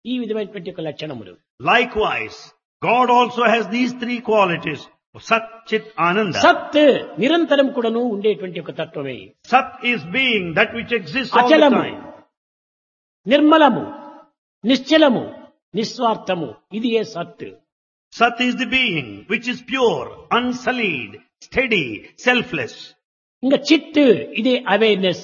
ఈ విధమైనటువంటి ఒక లక్షణములు Likewise, God also has these three qualities of Sat, Chit, Ananda. సత్ నిరంతరం కూడాను ఉండేటువంటి ఒక తత్వమే Sat is being that which exists all the అచలము time. నిర్మలము నిశ్చలము నిస్వార్థము ఇది ఏ సత్ Sat is the being which is pure, unsullied, steady, selfless. ఇంకా చిత్ ఇదే అవేర్నెస్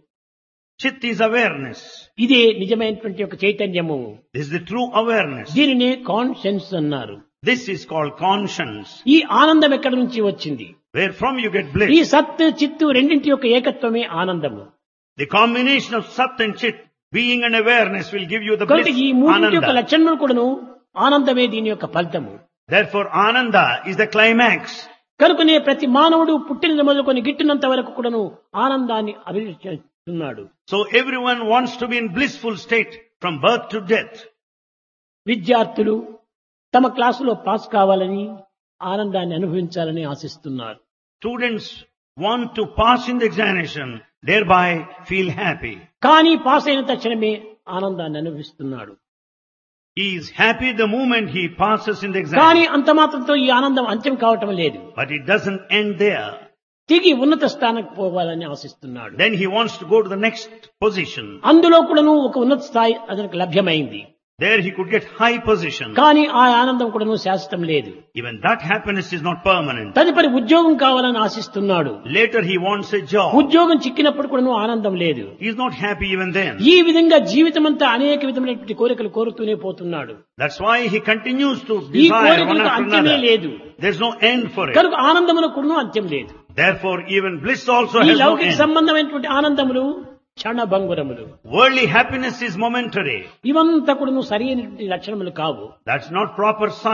Chit is awareness. ఇదే నిజమైనటువంటి ఒక చైతన్యము This is the true awareness. దీనినే కాన్షియన్స్ అన్నారు This is called conscience. ఈ ఆనందం ఎక్కడి నుంచి వచ్చింది Where from you get ఈ bliss. సత్ చిత్తు రెండింటి యొక్క ఏకత్వమే ఆనందము The combination of Sat and Chit, being and awareness will give you the కాబట్టి bliss, ఈ మూడింటి యొక్క Ananda. లక్షణములు కూడాను ఆనందమే దీని యొక్క ఫలితము Therefore, Ananda is the climax. కనుకనే ప్రతి మానవుడు పుట్టిన మొదలుకొని గిట్టినంత వరకు కూడాను ఆనందాన్ని అభివృద్ధిస్తున్నాడు So everyone wants to be in blissful state from birth to death. విద్యార్థులు తమ క్లాసులో పాస్ కావాలని ఆనందాన్ని అనుభవించాలని ఆశిస్తున్నారు Students want to pass in the examination, thereby feel happy. కానీ పాస్ అయిన తక్షణమే ఆనందాన్ని అనుభవిస్తున్నాడు He is happy the moment he passes in the కానీ exam. అంత మాత్రంతో ఈ ఆనందం అంత్యం కావటం లేదు But it doesn't end there. తిరిగి ఉన్నత స్థానానికి పోవాలని ఆశిస్తున్నాడు Then he wants to go to the next position. అందులో కూడాను ఒక ఉన్నత స్థాయి అతనికి లభ్యమైంది There he could get high position. కానీ ఆ ఆనందం కూడాను శాశ్వతం లేదు Even that happiness is not permanent. తదుపరి ఉద్యోగం కావాలని ఆశిస్తున్నాడు Later he wants a job. ఉద్యోగం చిక్కినప్పుడు కూడాను ఆనందం లేదు He is not happy even then. ఈ విధంగా జీవితం అంతా అనేక విధమైనటువంటి కోరికలు కోరుతూనే పోతున్నాడు That's why he continues to ఈ desire one కోరికలకు after అంత్యమే another. లేదు There's no end for it. కనుక ఆనందములకు కూడాను అంత్యం లేదు Therefore, even bliss also ఈ has no లౌకిక end. సంబంధమైనటువంటి ఆనందములు క్షణభంగురములు Worldly happiness is momentary. ఇవంతా కూడాను సరైనటువంటి లక్షణములు కావు That's not proper sign.